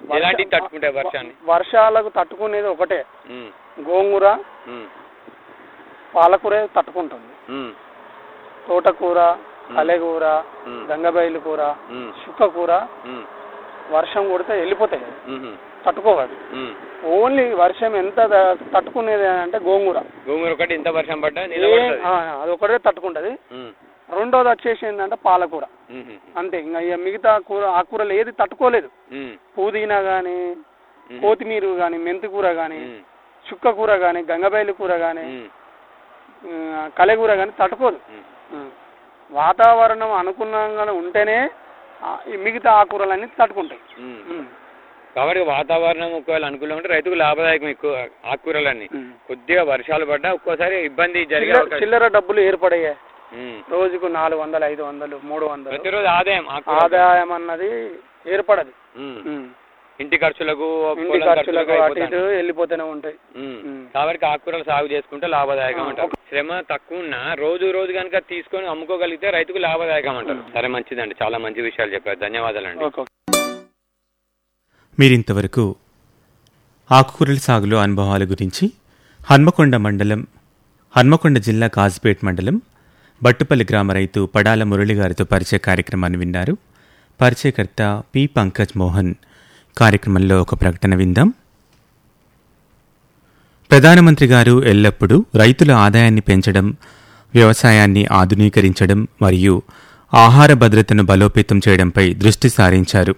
ఎలాంటివి తట్టుకుంటాయి వర్షాన్ని వర్షాలకు తట్టుకునేది ఒకటే ఉమ్, గోంగూర ఉమ్, పాలకూర తట్టుకుంటుంది ఉమ్, తోటకూర కలెకూర ఉమ్, గంగబైలు కూర ఉమ్, చుక్క కూర ఉమ్, వర్షం కొడితే వెళ్ళిపోతాయి ఉమ్, తట్టుకోవాలి ఉమ్. ఓన్లీ వర్షం ఎంత ద- తట్టుకునేది అంటే గోంగూర గోంగూర ఒకటి ఇంత వర్షం పడ్డా ఏ- నిలబడుతుంది ఆ, అది ఒకటే తట్టుకుంటది ఉమ్, రెండోది వచ్చేసి ఏంటంటే పాలకూర ఉమ్, అంతే ఇంకా ఇక మిగతా కూర ఆకుకూరలు ఏది తట్టుకోలేదు ఉమ్, పుదీనా కానీ ఉమ్, కొత్తిమీర కానీ మెంతి కూర కానీ ఉమ్, చుక్క కూర కానీ గంగబైలు కూర కానీ ఉమ్, కలెకూర కానీ తట్టుకోదు ఉమ్. ఉం. వాతావరణం అనుకూలంగా ఉంటేనే ఆ, ఈ మిగతా ఆకుకూరలన్నీ తట్టుకుంటాయి ఉమ్. ఉం. కాబట్టి వాతావరణం ఒకవేళ అనుకూలంగా ఉంటే రైతుకు లాభదాయకం ఎక్కువ ఆకుకూరలన్నీ ఉం. కొద్దిగా వర్షాలు పడ్డా ఒక్కోసారి ఇబ్బంది జరిగే చిల్లర- అవకాశం చిల్లర డబ్బులు ఏర్పడయ్యాయి ఉమ్. రోజుకు నాలుగు వందలు ఐదు వందలు మూడు వందలు ప్రతిరోజు ఆదాయం ఆకుకూర ఆదాయం అన్నది ఏర్పడదు ఉమ్. ఉం. ఇంటి ఖర్చులకు ఇంటి పొలం ఖర్చులకు అటు అయిపోతాయి. ఇటు వెళ్ళిపోతూనే ఉంటాయి ఉమ్. ఉం. కాబట్టి ఆకుకూరలు సాగు చేసుకుంటే లాభదాయకం ఆ, అంటారు శ్రమ తక్కువ ఉన్నా రోజు రోజు కనుక తీసుకొని అమ్ముకోగలిగితే రైతుకు లాభదాయకం అంటారు సరే మంచిదండి చాలా మంచి విషయాలు చెప్పారు ధన్యవాదాలండి ఓకే మీరింతవరకు ఆకుకూరల సాగులో అనుభవాల గురించి హన్మకొండ మండలం హన్మకొండ జిల్లా కాజ్పేట్ మండలం బట్టుపల్లి గ్రామ రైతు పడాల మురళి గారితో పరిచయ కార్యక్రమాన్ని విన్నారు పరిచయకర్త పి పంకజ్ మోహన్ కార్యక్రమంలో ఒక ప్రకటన విందాం ప్రధానమంత్రి గారు ఎల్లప్పుడూ రైతుల ఆదాయాన్ని పెంచడం వ్యవసాయాన్ని ఆధునీకరించడం మరియు ఆహార భద్రతను బలోపేతం చేయడంపై దృష్టి సారించారు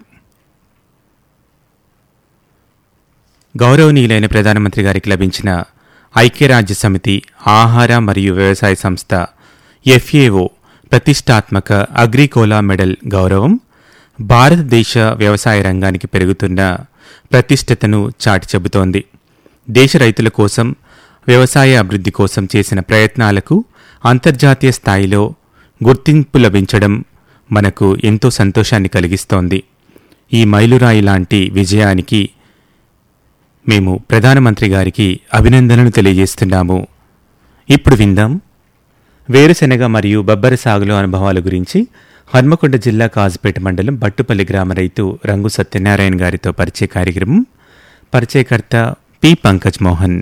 గౌరవనీయులైన ప్రధానమంత్రి గారికి లభించిన ఐక్యరాజ్య సమితి ఆహార మరియు వ్యవసాయ సంస్థ ఎఫ్ఏఓ ప్రతిష్టాత్మక అగ్రికోలా మెడల్ గౌరవం భారతదేశ వ్యవసాయ రంగానికి పెరుగుతున్న ప్రతిష్టతను చాటి చెబుతోంది దేశ రైతుల కోసం వ్యవసాయ అభివృద్ధి కోసం చేసిన ప్రయత్నాలకు అంతర్జాతీయ స్థాయిలో గుర్తింపు లభించడం మనకు ఎంతో సంతోషాన్ని కలిగిస్తోంది ఈ మైలురాయి లాంటి విజయానికి మేము ప్రధానమంత్రి గారికి అభినందనలు తెలియజేస్తున్నాము ఇప్పుడు విందాం వేరుశెనగ మరియు బబ్బర సాగులో అనుభవాల గురించి హన్మకొండ జిల్లా కాజుపేట మండలం బట్టుపల్లి గ్రామ రైతు రంగు సత్యనారాయణ గారితో పరిచయ కార్యక్రమం పరిచయకర్త పి పంకజ్ మోహన్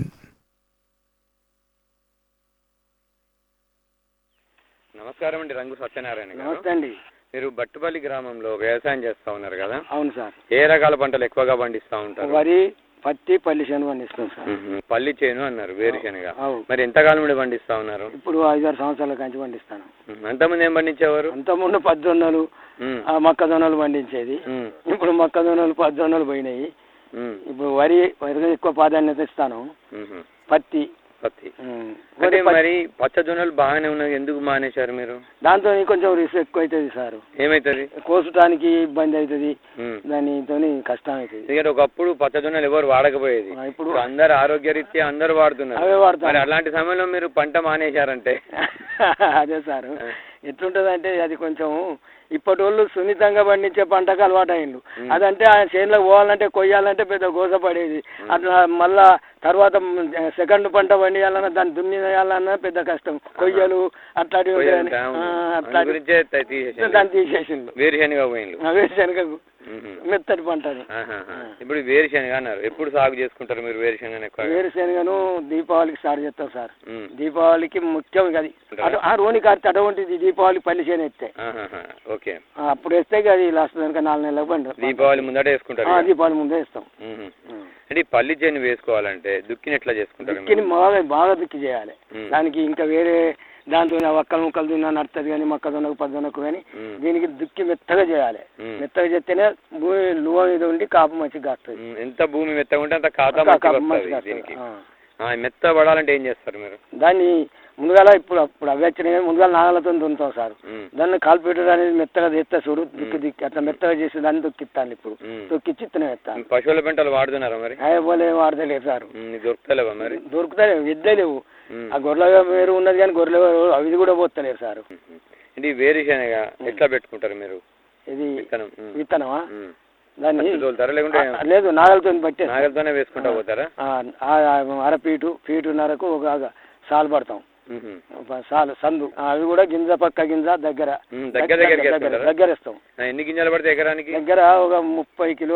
నమస్కారం అండి రంగు సత్యనారాయణ గారు నమస్తే అండి మీరు బట్టుపల్లి గ్రామంలో వ్యవసాయం చేస్తా ఉన్నారు కదా అవును సార్ ఏ రకాల పంటలు ఎక్కువగా పండిస్తా ఉంటారు వరి పత్తి పల్లి శనగ పండిస్తాం సార్ మ్మ్. పల్లి చేను అన్నారు వేరుశనగ అవును మరి ఎంతకాలం నుండి పండిస్తా ఉన్నారు ఇప్పుడు ఐదారు సంవత్సరాల కంచి పండిస్తాను మ్మ్. అంతకుముందు ఏం పండించేవారు అంతకుముందు పద్దొన్నలు మ్మ్. ఆ మొక్కజొన్నలు పండించేది మ్మ్. ఇప్పుడు మొక్కజొన్నలు పద్దొన్నలు పోయినాయి మ్మ్. ఇప్పుడు వరి వరికి ఎక్కువ ప్రాధాన్యత ఇస్తాను మ్మ్. పత్తి పత్తి ఉమ్, అంటే వరి పత్తి. మరి పచ్చజొన్నలు బాగానే ఉన్నాయి ఎందుకు మానేశారు మీరు దాంతో కొంచెం రిస్క్ ఎక్కువ అవుతుంది సార్ ఏమైతుంది కోసటానికి ఇబ్బంది అవుతుంది మ్మ్. దానితో కష్టం అవుతుంది ఎందుకంటే ఒకప్పుడు పచ్చజొన్నలు ఎవరు వాడకపోయేది ఆ, ఇప్పుడు ఇప్పుడు అందరు ఆరోగ్యరీత్యా అందరు వాడుతున్నారు అవే మరి వాడతాను అలాంటి సమయంలో మీరు పంట మానేశారంటే అదే సార్ ఎట్లుంటది అంటే అది కొంచెం ఇప్పటి వాళ్ళు సున్నితంగా పండించే పంటకు అలవాటు అయిండు మ్మ్. అదంటే ఆ చేనులో పోవాలంటే కొయ్యాలంటే పెద్ద గోస పడేది అట్లా మళ్ళా తర్వాత సెకండ్ పంట పండియాలన్నా దాన్ని దున్నియాలన్నా పెద్ద కష్టం కొయ్యలు అట్లాంటివి ఉంటాయని. పోయాలంటే, అవును. ఆ, అందు అట్లాంటి గురించే త- తీసేసిండ్రు. దాన్ని తీసేసిండు వేరుశనగ పోయిండ్రు అవే శనగకు మ్మ్. మెత్తటి పంటని ఆహాహా. ఇప్పుడు వేరుశనగ అన్నారు ఎప్పుడు సాగు చేసుకుంటారు మీరు వేరుశనగ ఎక్కువ వేరుశనగను దీపావళికి స్టార్ట్ చేస్తాం సార్ మ్మ్. దీపావళికి ముఖ్యం ఇక అది అటు ఆ రోని కార్తె అటువంటిది దీపావళి పల్లి చేను ఎత్తే ఆహాహా. ఓకే ఆ, అప్పుడు వేస్తే ఇక అది లాస్ట్ కనుక నాలుగు నెలలకు పండు దీపావళి ముందట వేసుకుంటారు ఆ, ఇక. దీపావళి ముందే ఇస్తాం మ్మ్. ఉం. అంటే ఈ పల్లి చేను వేసుకోవాలంటే దుక్కిని ఎట్లా చేసుకుంటారు దుక్కిని మీరు? బాగా బాగా దుక్కి చేయాలి మ్మ్. దానికి ఇంకా వేరే దాంతో ఒక్కలు ముక్కలు తిన్నా నడుతుంది కానీ మొక్కజొన్నకు పద్దొన్నకు కానీ మ్మ్. దీనికి దుక్కి మెత్తగా చేయాలి మ్మ్. మెత్తగా చేస్తేనే భూమి లువ మీద ఉండి కాపు మంచిగా కాస్తుంది మ్మ్. ఎంత భూమి మెత్తగా ఉంటే అంత ఖాతా కాపు మంచిగా మంచిగా వస్తుంది దీనికి కాస్తుంది. ఆ. ఆ, మెత్త పడాలంటే ఏం చేస్తారు మీరు దాన్ని ముందుగాల ఇప్పుడు అప్పుడు అవి వచ్చినాయి కానీ ముందుగాల నాగలతో దున్నుతాం సార్ మ్మ్. దాన్ని కాల్పీటర్ అనేది మెత్తగా తెస్తా చూడు దిక్కు దిక్కు అట్లా మెత్తగా చేసి దాన్ని తొక్కిస్తాను ఇప్పుడు మ్మ్. తొక్కిచ్చి ఇత్తనం ఎత్తాను పశువుల పెంటలు వాడుతున్నారా మరి అయ్యే పోలే వాడతలేదు సార్ మ్మ్. నీకు దొరుకుతలేవా మరి దొరుకుతలేవు ఎద్దే లేవు మ్మ్. ఆ గొర్రెల వేరు ఉన్నది కానీ గొర్రెల వేరు అవి కూడా పోతలేరు సార్ మ్మ్. అంటే ఈ వేరుశనగ ఎట్లా పెట్టుకుంటారు మీరు ఇది విత్తనం మ్మ్. విత్తనమా మ్మ్. దాన్ని పచ్చి తోలుతారా లేకుంటే ఆ, లేదు నాగలతో పట్టే నాగలతోనే వేసుకుంటా పోతారా అర పీటు పీటున్నరకు ఒక సాలు పడతాం మ్మ్. ఒక సాలు సందు ఆ, అవి కూడా గింజ పక్క గింజ దగ్గర మ్మ్. దగ్గర దగ్గరికి దగ్గర వేసుకుంటారా? దగ్గర ఇస్తాం ఆ, ఎన్ని గింజలు పడితే ఎకరానికి దగ్గర ఒక ముప్పై కిలో